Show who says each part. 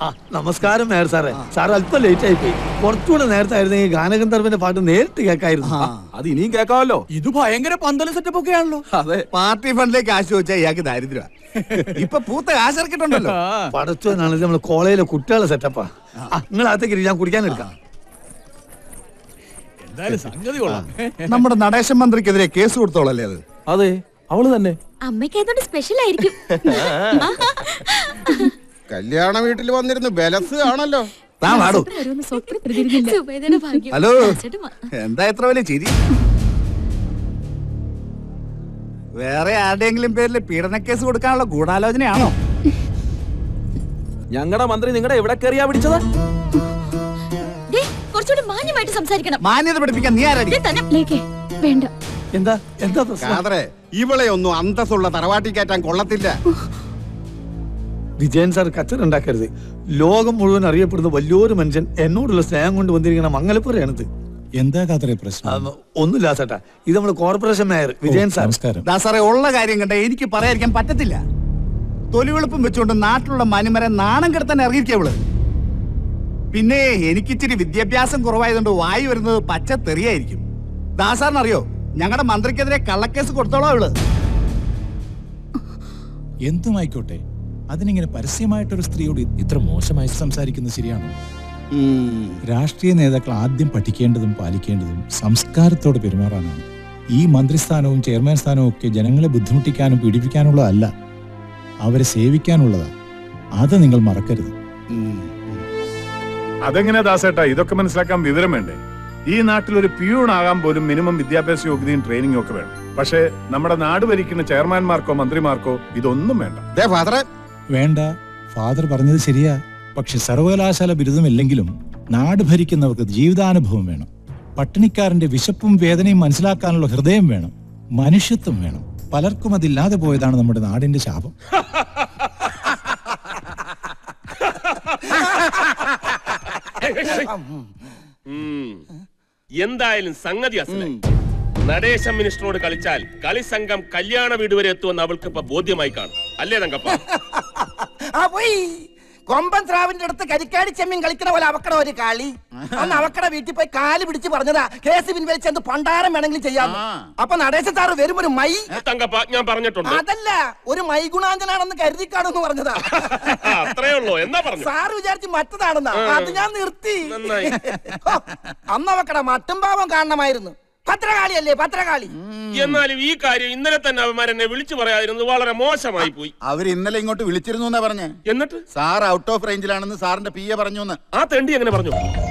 Speaker 1: ആ നമസ്കാരം മേയർ സാറേ സാർ അല്പം ലേറ്റ് ആയി പോയി കുറച്ചുകൂടെ നേരത്തെ ആയിരുന്നെങ്കിൽ ഗാനഗന്ധർവന്റെ പാട്ട് നേരിട്ട് കേൾക്കായിരുന്നു
Speaker 2: അത് ഇനിയും കേൾക്കാമല്ലോ
Speaker 3: ഇത് ഭയങ്കര പന്തല സെറ്റപ്പ് ഒക്കെ ആണല്ലോ
Speaker 2: അതെ
Speaker 4: പാർട്ടി ഫണ്ടിലേക്ക് കാശ് വെച്ചാൽ ഇയാൾക്ക് ദാരിദ്ര്യ ഇപ്പൊ പൂത്ത കാശ് ഇറക്കിട്ടുണ്ടല്ലോ
Speaker 1: പടച്ചോനാണ് ഇത് നമ്മളെ കോളേജിലെ കുട്ടികളെ സെറ്റപ്പാ നിങ്ങൾ അകത്തേക്ക് ഇരി, ഞാൻ കുടിക്കാൻ എടുക്കാം
Speaker 3: എന്തായാലും സംഗതി കൊള്ളാം
Speaker 4: നമ്മുടെ നടേശൻ മന്ത്രിക്കെതിരെ കേസ് കൊടുത്തോളല്ലേ അത്
Speaker 2: അതെ അവള് തന്നെ
Speaker 5: അമ്മയ്ക്ക് അതുകൊണ്ട് സ്പെഷ്യൽ ആയിരിക്കും
Speaker 6: കല്യാണ വീട്ടിൽ വന്നിരുന്ന് ബലസ് ആണല്ലോ
Speaker 4: താൻ വാടൂ
Speaker 5: സുബേദയുടെ ഭാഗ്യം
Speaker 4: ഹലോ
Speaker 5: ചേട്ടാ, മ-
Speaker 4: എന്താ എത്ര വലിയ ചിരി വേറെ ആരുടെയെങ്കിലും പേരിൽ പീഡന കേസ് കൊടുക്കാനുള്ള ഗൂഢാലോചനയാണോ
Speaker 2: ഞങ്ങളുടെ മന്ത്രി നിങ്ങളുടെ എവിടെ കയറിയാ പിടിച്ചത്
Speaker 5: ദേ, കുറച്ചുകൂടി മാന്യമായിട്ട് സംസാരിക്കണം
Speaker 4: മാന്യത പഠിപ്പിക്കാൻ നീ ആരടി
Speaker 5: ദേ, തന്നെ ലേക്കേ വേണ്ട
Speaker 1: എന്താ എന്താ പ്രശ്നം
Speaker 6: കാതറെ ഇവളെ ഒന്നും അന്തസ്സുള്ള തറവാട്ടി കയറ്റാൻ കൊള്ളത്തില്ല
Speaker 1: വിജയൻ സാർ കച്ചറ ഉണ്ടാക്കരുത് ലോകം മുഴുവൻ അറിയപ്പെടുന്ന വലിയൊരു മനുഷ്യൻ എന്നോടുള്ള സ്നേഹം കൊണ്ട് വന്നിരിക്കുന്ന മംഗലപ്പുറയാണിത്
Speaker 7: എന്താ കാതറെ പ്രശ്നം
Speaker 1: ആ, ഒന്നുമില്ല ചേട്ടാ ഇത് നമ്മുടെ കോർപ്പറേഷൻ മേയർ വിജയൻ സാർ
Speaker 7: നമസ്കാരം
Speaker 4: ദാ സാറേ ഉള്ള കാര്യം കണ്ട എനിക്ക് പറയാതിരിക്കാൻ പറ്റത്തില്ല തൊലിവെളുപ്പും വെച്ചുകൊണ്ട് നാട്ടിലുള്ള മനുമരെ നാണം കെടുത്താൻ ഇറങ്ങിയിരിക്കവള് പിന്നെ എനിക്കിച്ചിരി വിദ്യാഭ്യാസം കുറവായതുകൊണ്ട് വായി വരുന്നത് പച്ച തെറിയായിരിക്കും ദാസാറിന് അറിയോ ഞങ്ങളുടെ മന്ത്രിക്കെതിരെ കള്ളക്കേസ് കൊടുത്തോളോ അവള്
Speaker 7: എന്തുമായിക്കോട്ടെ അതിനിങ്ങനെ പരസ്യമായിട്ടൊരു സ്ത്രീയോട് ഇത്ര മോശമായി സംസാരിക്കുന്നത് ശരിയാണോ രാഷ്ട്രീയ നേതാക്കൾ ആദ്യം പഠിക്കേണ്ടതും പാലിക്കേണ്ടതും സംസ്കാരത്തോടെ പെരുമാറാനാണ് ഈ മന്ത്രിസ്ഥാനവും ചെയർമാൻ സ്ഥാനവും ഒക്കെ ജനങ്ങളെ ബുദ്ധിമുട്ടിക്കാനും പീഡിപ്പിക്കാനുള്ളതല്ല അവരെ സേവിക്കാനുള്ളതാണ് അത് നിങ്ങൾ മറക്കരുത്
Speaker 8: അതെങ്ങനെയാ ദാസേട്ടാ ഇതൊക്കെ മനസ്സിലാക്കാൻ വിവരം വേണ്ടേ ഈ നാട്ടിൽ ഒരു പിയൂൺ ആകാൻ പോലും മിനിമം വിദ്യാഭ്യാസ യോഗ്യതയും ട്രെയിനിങ്ങും ഒക്കെ വേണം പക്ഷേ നമ്മുടെ നാട് ഭരിക്കുന്ന ചെയർമാൻമാർക്കോ മന്ത്രിമാർക്കോ ഇതൊന്നും വേണ്ട
Speaker 6: ദേ ഫാദറെ
Speaker 7: വേണ്ട ഫാദർ പറഞ്ഞത് ശരിയാ പക്ഷെ സർവകലാശാല ബിരുദമില്ലെങ്കിലും നാട് ഭരിക്കുന്നവർക്ക് ജീവിതാനുഭവം വേണം പട്ടിണിക്കാരന്റെ വിശപ്പും വേദനയും മനസ്സിലാക്കാനുള്ള ഹൃദയം വേണം മനുഷ്യത്വം വേണം പലർക്കും അതില്ലാതെ പോയതാണ് നമ്മുടെ നാടിന്റെ ശാപം
Speaker 9: എന്തായാലും സംഗതി അസലായി നടേശൻ മിനിസ്റ്ററോട് കളിച്ചാൽ കളിസംഘം കല്യാണ വീട് വരെ എത്തുമെന്ന് അവൾക്ക് ഇപ്പൊ ബോധ്യമായി കാണും അല്ലേ തങ്കപ്പ
Speaker 10: ആ പോയി കൊമ്പൻ സ്രാവിന്റെ അടുത്ത് കരിക്കാടി ചെമ്മീൻ കളിക്കണ പോലെ അവക്കട ഒരു കളി അന്ന് അവക്കട വീട്ടിൽ പോയി കാല് പിടിച്ച് പറഞ്ഞതാ കേസ് പിൻവലിച്ചെന്ത് പണ്ടാരം വേണമെങ്കിലും ചെയ്യാം അപ്പൊ നടേശ സാറ് വരും ഒരു മൈ
Speaker 9: തങ്കപ്പ ഞാൻ പറഞ്ഞിട്ടുണ്ട്
Speaker 10: അതല്ല ഒരു മൈ ഗുണാഞ്ചനാണെന്ന് കരുതിക്കാണെന്ന് പറഞ്ഞതാ
Speaker 9: അത്രേ ഉള്ളൂ എന്നാ പറഞ്ഞു
Speaker 10: സാറ് വിചാരിച്ച് മറ്റതാണെന്നാ അത് ഞാൻ നിർത്തി
Speaker 9: നന്നായി.
Speaker 10: ഹോ, അന്ന് അവക്കട മട്ടും പാവം കാണണമായിരുന്നു പത്രകാളിയല്ലേ പത്രകാളി
Speaker 9: എന്നാലും ഈ കാര്യം ഇന്നലെ തന്നെ അവന്മാർ എന്നെ വിളിച്ചു പറയാതിരുന്നത് വളരെ മോശമായി പോയി
Speaker 6: അവർ ഇന്നലെ ഇങ്ങോട്ട് വിളിച്ചിരുന്നു എന്നാ പറഞ്ഞേ
Speaker 9: എന്നിട്ട്
Speaker 6: സാർ ഔട്ട് ഓഫ് റേഞ്ചിലാണെന്ന് സാറിന്റെ പി എ പറഞ്ഞു എന്ന്
Speaker 9: ആ തെണ്ടി എങ്ങനെ പറഞ്ഞു